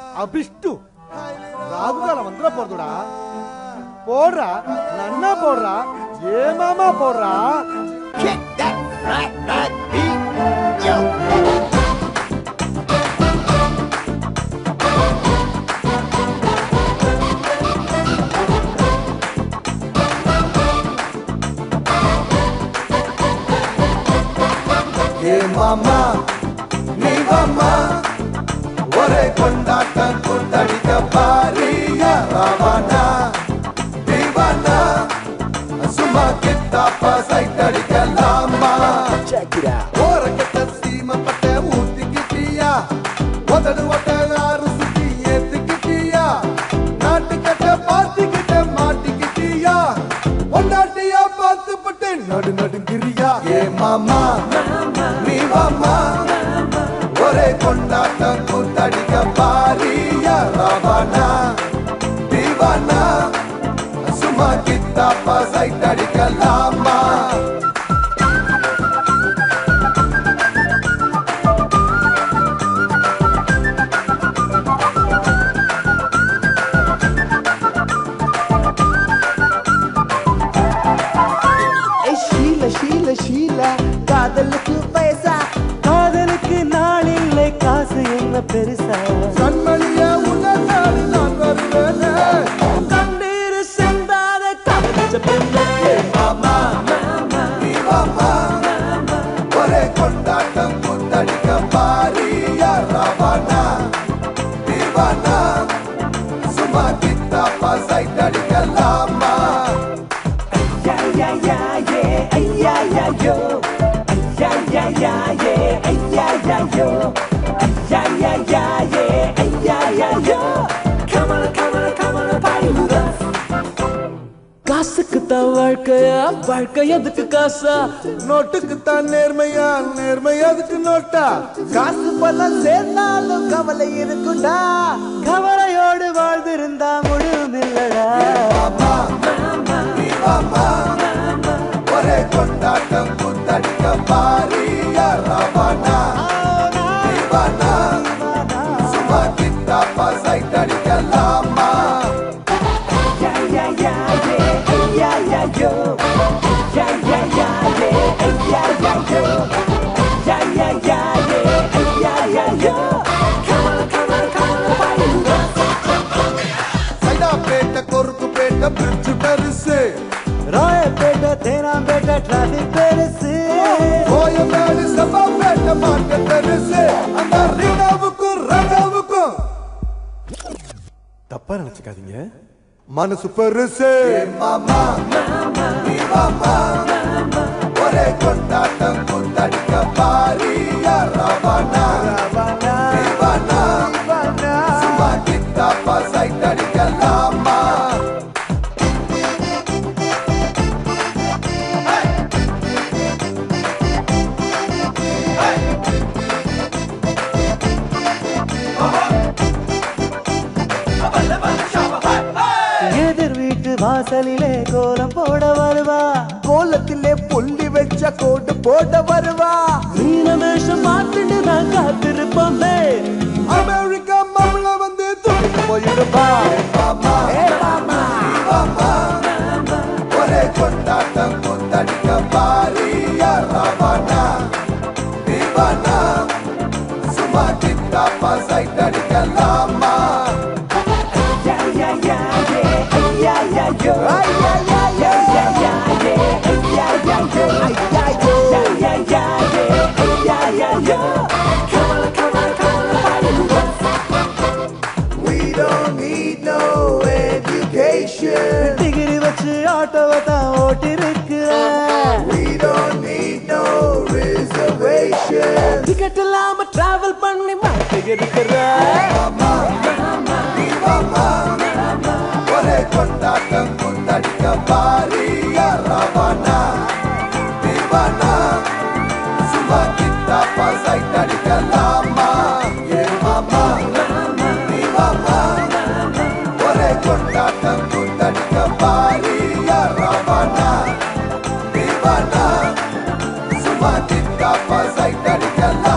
அபிஷ்டு ராகுகாலம் வந்துட போறதுடா போடுறா நன்னா போடுறா ஏமாமா போடுறா Kick that right, right beat, yo. ஏ மாமா நீ வாமா ஒரே கொண்டாட்டம் கொண்டாடிக்க பாரியா ராவானா தீவானா சும்மா கித்தாப்பா சைட் அடிக்கலாமா Check it out. ஓரக்கட்ட சீம பட்ட ஊத்திக்கிட்டியா உதடு ஒட்ட ஆறு சுத்தி ஏத்துக்கிட்டியா நாட்டுக்கட்ட பாத்திக்கிட்ட மாட்டிக்கிட்டியா பொண்டாட்டியா பார்த்து பட்டு நடு நடுங்கிறியா ஏ மாமா நீ வாமா ஒரே கொண்டாட்டம் கூத்தடிக்க பாரியா ராவானா தீவானா சும்மா கித்தாப்பா சைட் அடிக்கலாமா ஏய் ஷீல ஷீல ஷீல காதலுக்கு பைசா காதலுக்கு நாள் இல்லை காசு என்ன பெருசா கண்மணிய உணர்ந்தால் நான் வருவேனே கண்ணீர் சிந்தாத கவனிச்ச பெண்ணே மாமா நீ வாமா ஒரே கொண்டாட்டம் கொண்டாடிக்க பாரியா ராவானா தீவானா சும்மா கித்தாப்பா சைட் அடிக்கலாமா யா யா யா ஏ ஐயா யா யோ ஐயா யா யா ஏ ஐயா யா யோ ஐயா யா யா ஏ ஐயா யா yo come on come on come on party with us காசுக்கு தான் வாழ்க்கையா வாழ்க்கை எதுக்கு காசா நோட்டுக்கு தான் நேர்மையா நேர்மை அதுக்கு நோட்டா காசு பணம் சேர்ந்தாலும் கவலை இருக்குண்டா கவலையோடு வாழ்ந்திருந்தா முழுதும் இல்லடா மாமா நீ வாமா ஒரே கொண்டாட்டம் கொண்டாடிக்க பாரியா ராவானா தீவானா சும்மா கித்தாப்பா சைட் அடிக்கலாமா யா யா யா ஏ ஐயா யா யோ யா யா யா ஏ ஐயா யா யோ யா யா யா ஏ ஐயா யா yo come on come on come on party with us Saidapet Korukkupet bridge பெருசு ராயப்பேட்டை தேனாம்பேட்டை டிராபிக் பெருசு கோயம்பேடு செவ்வாப்பேட்டை மார்க்கெட் பெருசு அந்த ரீனாவுக்கும் ரகாவுக்கும் தப்பா நினைச்சுக்காதீங்க மனசு பெருசு மாமா நீ மாமா ஒரே கொண்டாட்டம் கொண்டாடிக்க பாரியா ராவானா தீவானா சும்மா கித்தாப்பா சைட் அடிக்கலாமா எதிர் வீட்டு வாசலிலே கோலம் போட வருவா கோலத்திலே புள்ளி வச்ச கோட்டு போட வருவா மீனமேஷம் மாத்திட்டு தான் காத்திருப்போமே அமெரிக்கா மாப்பிள வந்து தூக்கிட்டு போயிருப்பா மாமா மாமா மாமா ஒரே கொண்டாட்டம் கொண்டாடிக்க பாரியா ராவானா தீவானா சும்மா கித்தாப்பா சைட் அடிக்கலாமா யா யா யா ஏ ஐயா யா யோ ஐயா யா யா யா யா ஏ ஐயா யா யோ ஐயா யோ யா யா யா ஏ ஐயா யா yo come on come on come on party with us We don't need no education degree வச்சு ஆட்டோவை தான் ஓட்டிருக்கிறேன் We don't need no reservation ticket இல்லாம டிராவல் பண்ணி மாட்டிருக்கிறேன் மாமா நீ மாமா ஒரே கொண்டாட்டம் கொண்டாடிக்க பாரியா ராவானா தீவானா சும்மா கித்தாப்பா சைட் அடிக்கலாமா ஏ மாமா நீ மாமா ஒரே கொண்டாட்டம் கொண்டாடிக்க பாரியா ராவானா தீவானா சும்மா கித்தாப்பா சைட் அடிக்கலாம்